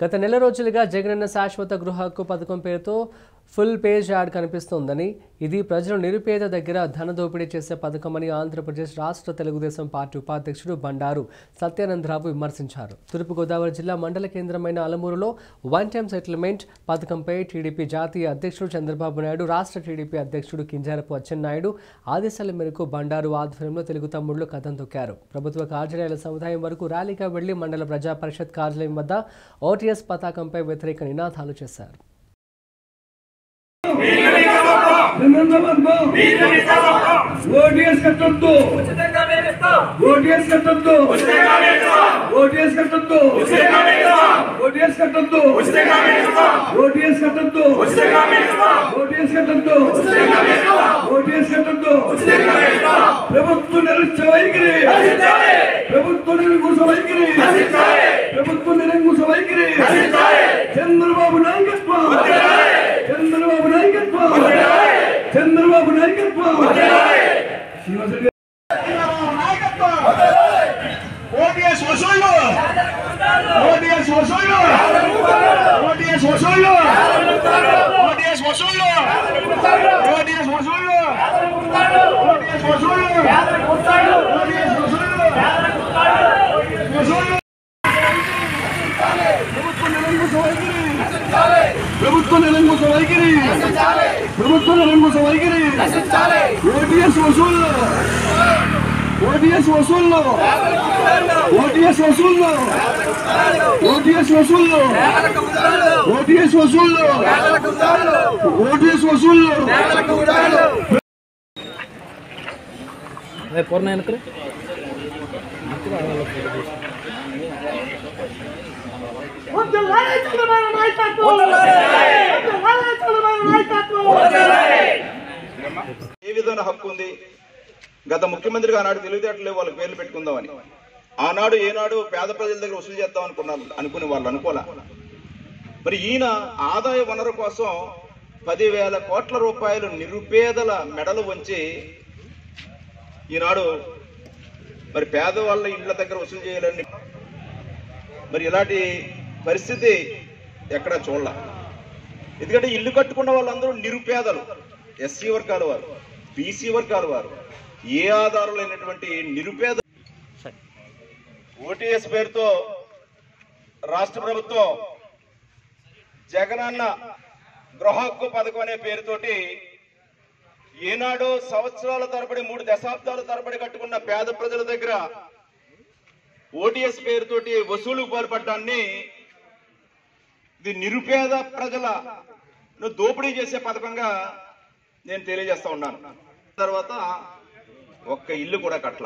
గత నెల రోజులుగా జగనన్న శాశ్వత గృహ హక్కు పథకం పేరుతో ఫుల్ పేజ్ యాడ్ కనిపిస్తోందని ఇది ప్రజలు నిరుపేద దగ్గర ధన దోపిడీ చేసే పథకమని ఆంధ్రప్రదేశ్ రాష్ట్ర తెలుగుదేశం పార్టీ ఉపాధ్యక్షుడు బండారు సత్యానందరావు విమర్శించారు తూర్పుగోదావరి జిల్లా మండల కేంద్రమైన అలమూరులో వన్ టైం సెటిల్మెంట్ పథకంపై టీడీపీ జాతీయ అధ్యక్షుడు చంద్రబాబు నాయుడు రాష్ట్ర టీడీపీ అధ్యక్షుడు కింజారపు అచ్చెన్నాయుడు ఆదేశాల మేరకు బండారు ఆధ్వర్యంలో తెలుగు తమ్ముళ్లు కథం తొక్కారు ప్రభుత్వ కార్యాలయాల సముదాయం వరకు ర్యాలీగా వెళ్లి మండల ప్రజా పరిషత్ కార్యాలయం వద్ద ఓటీఎస్ పతాకంపై వ్యతిరేక నినాదాలు చేశారు ఓటీఎస్ కట్టొద్దు ఓటీఎస్ కట్టొద్దు ఓటీఎస్ కట్టొద్దు ఓటీఎస్ కట్టొద్దు ఓటీఎస్ కట్టొద్దు ఓటీఎస్ కట్టొద్దు ఓటీఎస్ కట్టొద్దు ప్రభుత్వ నిరుత్సవ వైఖరి ప్రభుత్వ నిరంకుశ వైఖరి ప్రభుత్వ నిరంకుశ వైఖరి చంద్రబాబు నాయకత్వం చంద్రబాబు నాయకత్వం చంద్రబాబు నాయకత్వం శ్రీనివాసరెడ్డి ఓటీఎస్ వసూళ్ళు ఓటీఎస్ వసూళ్ళు ఓటీఎస్ వసూళ్ళు ఓటీఎస్ వసూళ్ళు ఓటీఎస్ వసూళ్ళు ఓటీఎస్ వసూళ్ళు ఓటీఎస్ వసూళ్ళు వసూళ్ళు ప్రభుత్వ నిరంకుశ వైఖరి ప్రభుత్వ నిరంకుశ వైఖరి ఓటీఎస్ వసూళ్ళు ఓటీఎస్ వసూళ్ళు ఓటీఎస్ వసూళ్ళు ఓటీఎస్ వసూళ్ళు ఓటీఎస్ వసూళ్ళు ఓటీఎస్ వసూళ్ళు పూర్ణ వెనకలే ఏ విధమైన హక్కు ఉంది గత ముఖ్యమంత్రిగా ఆనాడు తెలివితేటలు వాళ్ళకి పేర్లు పెట్టుకుందామని ఆనాడు ఏనాడు పేద ప్రజల దగ్గర వసూలు చేద్దాం అనుకున్నారు అనుకునే వాళ్ళు అనుకోలే మరి ఈయన ఆదాయ వనరు కోసం పదివేల కోట్ల రూపాయలు నిరుపేదల మెడలు వంచి ఈనాడు మరి పేదవాళ్ళ ఇండ్ల దగ్గర వసూలు చేయాలని మరి ఇలాంటి పరిస్థితి ఎక్కడ చూడాల ఎందుకంటే ఇల్లు కట్టుకున్న వాళ్ళందరూ నిరుపేదలు ఎస్సీ వర్గాల వారు బీసీ వర్గాల వారు ఏ ఆధారం లేనటువంటి నిరుపేద ఓటీఎస్ పేరుతో రాష్ట్ర ప్రభుత్వం జగనన్న గృహ హక్కు పథకం అనే పేరుతోటి ఏనాడు సంవత్సరాల తరబడి మూడు దశాబ్దాల తరబడి కట్టుకున్న పేద ప్రజల దగ్గర ఓటీఎస్ పేరుతోటి వసూలు పాల్పడ్డాన్ని ఇది నిరుపేద ప్రజల దోపిడీ చేసే పథకంగా నేను తెలియజేస్తా ఉన్నాను తర్వాత ఒక్క ఇల్లు కూడా కట్టల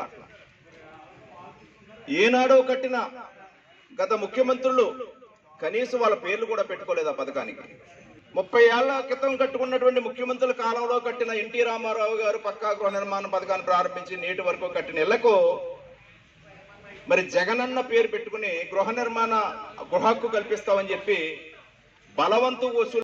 ఏనాడో కట్టిన గత ముఖ్యమంత్రులు కనీసం వాళ్ళ పేర్లు కూడా పెట్టుకోలేదు ఆ పథకానికి ముప్పై ఏళ్ల క్రితం కట్టుకున్నటువంటి ముఖ్యమంత్రుల కాలంలో కట్టిన ఎన్టీ రామారావు గారు పక్కా గృహ నిర్మాణ పథకాన్ని ప్రారంభించి నేటి వరకు కట్టిన ఇళ్లకు మరి జగనన్న పేరు పెట్టుకుని గృహ నిర్మాణ గృహ హక్కు కల్పిస్తామని చెప్పి బలవంతు వసూలు